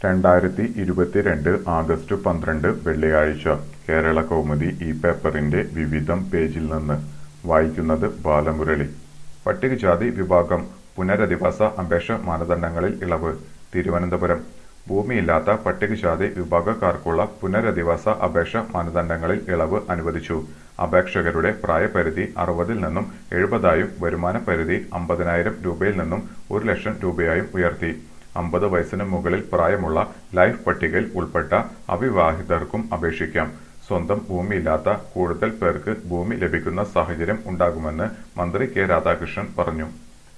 രണ്ടായിരത്തി ഇരുപത്തിരണ്ട് ആഗസ്റ്റ് പന്ത്രണ്ട് വെള്ളിയാഴ്ച കേരള കൗമുദി ഈ പേപ്പറിന്റെ വിവിധം പേജിൽ നിന്ന് വായിക്കുന്നത് ബാലമുരളി പട്ടികജാതി വിഭാഗം പുനരധിവാസ അപേക്ഷ മാനദണ്ഡങ്ങളിൽ ഇളവ് തിരുവനന്തപുരം ഭൂമിയില്ലാത്ത പട്ടികജാതി വിഭാഗക്കാർക്കുള്ള പുനരധിവാസ അപേക്ഷ മാനദണ്ഡങ്ങളിൽ ഇളവ് അനുവദിച്ചു അപേക്ഷകരുടെ പ്രായപരിധി അറുപതിൽ നിന്നും എഴുപതായും വരുമാന പരിധി അമ്പതിനായിരം രൂപയിൽ നിന്നും ഒരു ലക്ഷം രൂപയായും ഉയർത്തി അമ്പത് വയസ്സിന് മുകളിൽ പ്രായമുള്ള ലൈഫ് പട്ടികയിൽ ഉൾപ്പെട്ട അവിവാഹിതർക്കും അപേക്ഷിക്കാം സ്വന്തം ഭൂമിയില്ലാത്ത കൂടുതൽ പേർക്ക് ഭൂമി ലഭിക്കുന്ന സാഹചര്യം ഉണ്ടാകുമെന്ന് മന്ത്രി കെ രാധാകൃഷ്ണൻ പറഞ്ഞു